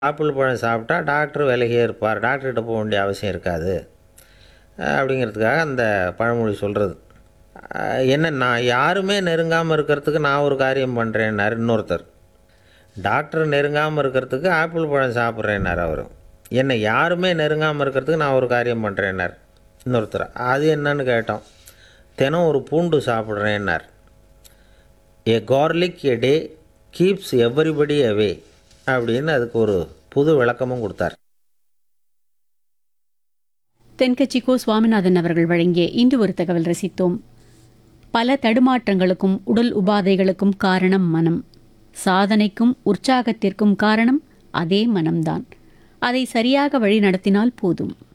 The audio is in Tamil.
ஆப்பிள் பழம் சாப்பிட்டா டாக்டர் விலகியே இருப்பார் டாக்டர்கிட்ட போக வேண்டிய அவசியம் இருக்காது அஹ் அப்படிங்கிறதுக்காக அந்த பழமொழி சொல்கிறது என்ன நான் யாருமே நெருங்காமல் இருக்கிறதுக்கு நான் ஒரு காரியம் பண்ணுறேன்னாரு இன்னொருத்தர் டாக்டர் நெருங்காமல் இருக்கிறதுக்கு ஆப்பிள் பழம் சாப்பிட்றேன்னார் அவர் என்னை யாருமே நெருங்காமல் இருக்கிறதுக்கு நான் ஒரு காரியம் பண்ணுறேன்னார் இன்னொருத்தர் அது என்னன்னு கேட்டோம் தினம் ஒரு பூண்டு சாப்பிட்றேன்னார் a garlic a day keeps everybody away அப்படின்னு அதுக்கு ஒரு புது விளக்கமும் கொடுத்தார் தென்கட்சி கோ சுவாமிநாதன் அவர்கள் வழங்கிய இன்று ஒரு தகவல் ரசித்தோம் பல தடுமாற்றங்களுக்கும் உடல் உபாதைகளுக்கும் காரணம் மனம் சாதனைக்கும் உற்சாகத்திற்கும் காரணம் அதே மனம்தான் அதை சரியாக வழி நடத்தினால் போதும்